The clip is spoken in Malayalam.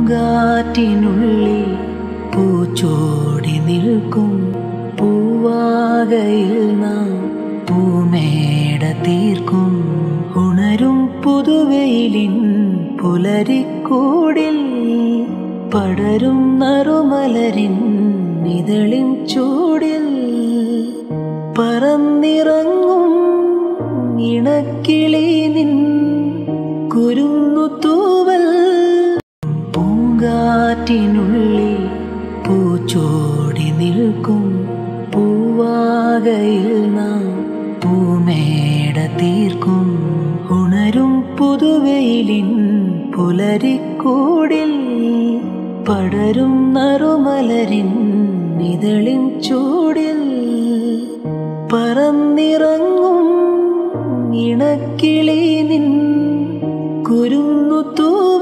പൂങ്കാറ്റിനുള്ളിൽ പൂച്ചോടി നിൽക്കും പൂവാകയിൽ നാം പൂമേട തീർക്കും ഉണരും പുതുവെയിലിൻ പുലരിക്കൂടിൽ പടരും നറുമലരിൻ നിതളിൻ ചൂടിൽ പറന്നിറങ്ങും ഇണക്കിളി നിൻ കുരുന്നു തൂവൽ പൂങ്കാറ്റിനുള്ളിൽ പൂച്ചോടി നിൽക്കും പൂവാകയിൽ നാം പൂമേട തീർക്കും ഉണരും പുതുവെയിലിൻ പുലരിക്കൂടിൽ പടരും നറുമലരിൻ നിതളിൻ ചൂടിൽ പറന്നിറങ്ങും ഇണക്കിളി നിൻ കുരുന്നു തൂ